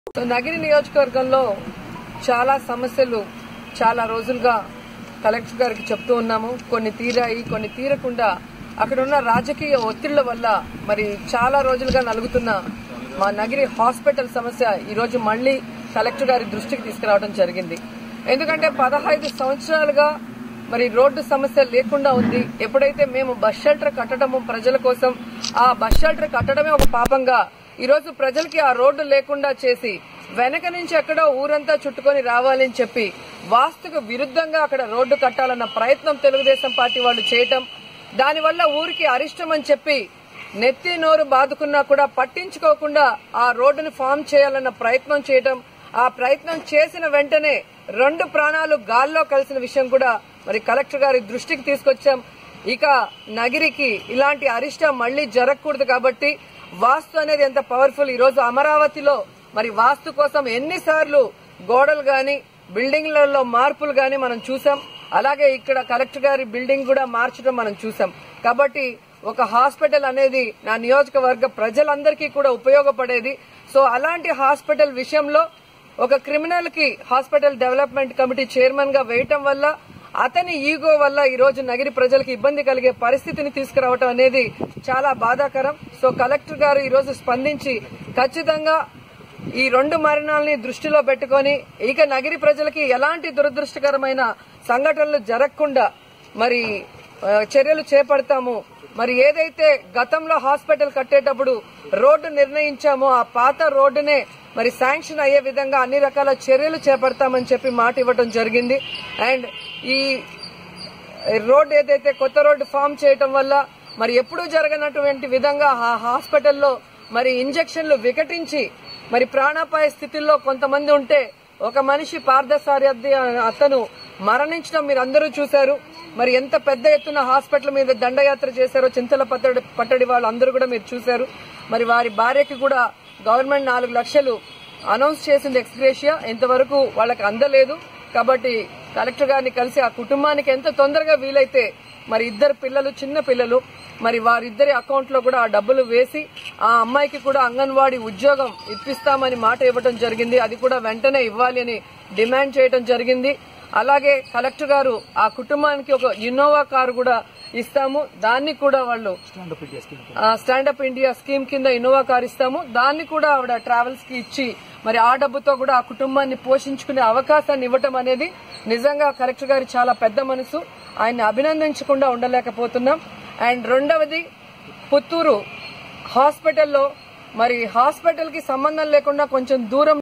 so Nagari నియోజకవర్గంలో చాలా సమస్యలు చాలా రోజులుగా కలెక్టర్ గారికి చెప్తూ ఉన్నాము కొన్ని తీరాయి కొన్ని తీరకుండా అక్కడ ఉన్న రాజకీయ ఒత్తిళ్ల వల్ల మరి చాలా రోజులుగా నలుగుతున్న మా నగిరి హాస్పిటల్ సమస్య ఈ రోజు మళ్లీ కలెక్టర్ గారి దృష్టికి తీసుకురావడం జరిగింది ఎందుకంటే పదహైదు సంవత్సరాలుగా మరి రోడ్డు సమస్య లేకుండా ఉంది ఎప్పుడైతే మేము బస్ షెల్టర్ కట్టడము ప్రజల కోసం ఆ బస్ షెల్టర్ కట్టడమే ఒక పాపంగా ఈ రోజు ప్రజలకి ఆ రోడ్డు లేకుండా చేసి వెనక నుంచి ఎక్కడో ఊరంతా చుట్టుకొని రావాలని చెప్పి వాస్తుకు విరుద్ధంగా అక్కడ రోడ్డు కట్టాలన్న ప్రయత్నం తెలుగుదేశం పార్టీ వాళ్ళు చేయటం దానివల్ల ఊరికి అరిష్టం అని చెప్పి నెత్తి నోరు బాదుకున్నా కూడా పట్టించుకోకుండా ఆ రోడ్డును ఫామ్ చేయాలన్న ప్రయత్నం చేయటం ఆ ప్రయత్నం చేసిన వెంటనే రెండు ప్రాణాలు గాల్లో కలిసిన విషయం కూడా మరి కలెక్టర్ గారి దృష్టికి తీసుకొచ్చాం ఇక నగిరికి ఇలాంటి అరిష్టం మళ్లీ జరగకూడదు కాబట్టి వాస్తు అనేది ఎంత పవర్ఫుల్ ఈ రోజు అమరావతిలో మరి వాస్తు కోసం ఎన్నిసార్లు గోడలు గాని బిల్డింగ్లలో మార్పులు గాని మనం చూసాం అలాగే ఇక్కడ కలెక్టర్ గారి బిల్డింగ్ కూడా మార్చడం మనం చూసాం కాబట్టి ఒక హాస్పిటల్ అనేది నా నియోజకవర్గ ప్రజలందరికీ కూడా ఉపయోగపడేది సో అలాంటి హాస్పిటల్ విషయంలో ఒక క్రిమినల్ కి హాస్పిటల్ డెవలప్మెంట్ కమిటీ చైర్మన్ గా వేయటం వల్ల అతని ఈగో వల్ల ఈ రోజు నగిరి ప్రజలకు ఇబ్బంది కలిగే పరిస్థితిని తీసుకురావటం అనేది చాలా బాధాకరం సో కలెక్టర్ గారు ఈ రోజు స్పందించి ఖచ్చితంగా ఈ రెండు మరణాలని దృష్టిలో పెట్టుకొని ఇక నగిరి ప్రజలకి ఎలాంటి దురదృష్టకరమైన సంఘటనలు జరగకుండా మరి ఆ, చర్యలు చేపడతాము మరి ఏదైతే గతంలో హాస్పిటల్ కట్టేటప్పుడు రోడ్డు నిర్ణయించామో ఆ పాత రోడ్డునే మరి శాంక్షన్ అయ్యే విధంగా అన్ని రకాల చర్యలు చేపడతామని చెప్పి మాట ఇవ్వడం జరిగింది అండ్ ఈ రోడ్ ఏదైతే కొత్త రోడ్డు ఫామ్ చేయటం వల్ల మరి ఎప్పుడూ జరగనటువంటి విధంగా ఆ హాస్పిటల్లో మరి ఇంజక్షన్లు వికటించి మరి ప్రాణాపాయ స్థితిలో కొంతమంది ఉంటే ఒక మనిషి పార్థసారథి అతను మరణించడం మీరు అందరూ చూశారు మరి ఎంత పెద్ద ఎత్తున హాస్పిటల్ మీద దండయాత్ర చేశారో చింతల పట్టడి పట్టడి వాళ్ళు అందరూ కూడా మీరు చూశారు మరి వారి భార్యకి కూడా గవర్నమెంట్ నాలుగు లక్షలు అనౌన్స్ చేసింది ఎక్స్గ్రేషియా ఇంతవరకు వాళ్ళకి అందలేదు కాబట్టి కలెక్టర్ గారిని కలిసి ఆ కుటుంబానికి ఎంత తొందరగా వీలైతే మరి ఇద్దరు పిల్లలు చిన్న పిల్లలు మరి వారిద్దరి అకౌంట్ లో కూడా ఆ డబ్బులు వేసి ఆ అమ్మాయికి కూడా అంగన్వాడీ ఉద్యోగం ఇప్పిస్తామని మాట ఇవ్వడం జరిగింది అది కూడా వెంటనే ఇవ్వాలి అని డిమాండ్ చేయడం జరిగింది అలాగే కలెక్టర్ గారు ఆ కుటుంబానికి ఒక ఇన్నోవా కారు కూడా ఇస్తాము దాన్ని కూడా వాళ్ళు స్టాండప్ ఇండియా స్కీమ్ కింద ఇన్నోవా కార్ ఇస్తాము దాన్ని కూడా ఆవిడ ట్రావెల్స్ కి ఇచ్చి మరి ఆ డబ్బుతో కూడా ఆ కుటుంబాన్ని పోషించుకునే అవకాశాన్ని ఇవ్వటం అనేది నిజంగా కలెక్టర్ గారి చాలా పెద్ద మనసు ఆయన్ని అభినందించకుండా ఉండలేకపోతున్నాం అండ్ రెండవది పుత్తూరు హాస్పిటల్లో మరి హాస్పిటల్ కి సంబంధం లేకుండా కొంచెం దూరం